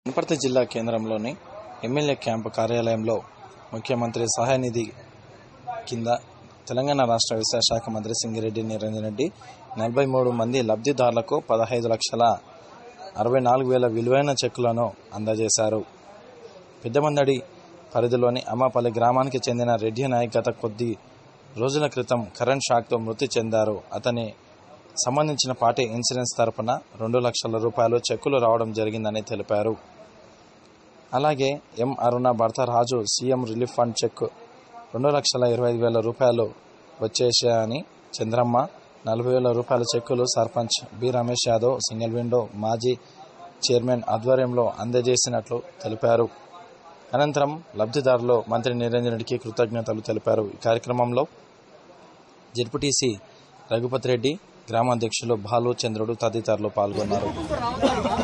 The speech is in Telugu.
వనపర్తి జిల్లా కేంద్రంలోని ఎమ్మెల్యే క్యాంపు కార్యాలయంలో ముఖ్యమంత్రి సహాయ నిధి కింద తెలంగాణ రాష్ట్ర వ్యవసాయ శాఖ మంత్రి సింగిరెడ్డి నిరంజన్ రెడ్డి నలభై మూడు మంది లబ్ధిదారులకు పదహైదు లక్షల అరవై నాలుగు వేల విలువైన చెక్కులను అందజేశారు పెద్దమందడి పరిధిలోని అమ్మాపల్లి గ్రామానికి చెందిన రెడ్డి నాయక్ గత కొద్ది రోజుల క్రితం కరెంట్ షాక్తో మృతి చెందారు అతని సంబంధించిన పార్టీ ఇన్సూరెన్స్ తరపున రెండు లక్షల రూపాయలు చెక్కులు రావడం జరిగిందని తెలిపారు అలాగే ఎం అరుణ భర్త Raju CM relief fund cheque రెండు లక్షల ఇరవై ఐదు వేల రూపాయలు వచ్చేసాయని చంద్రమ్మ నలభై వేల రూపాయల చెక్కులు sarpanch B Ramesh Yadav single window మాజీ చైర్మన్ ఆధ్వర్యంలో అందజేసినట్లు తెలిపారు అనంతరం లబ్ధిదారులు మంత్రి నిరంజన్ రెడ్డికి కృతజ్ఞతలు తెలిపారు ఈ కార్యక్రమంలో జడ్పీటీసీ రఘుపతి రెడ్డి గ్రామాధ్యక్షులు భాలు చంద్రుడు తదితరులు పాల్గొన్నారు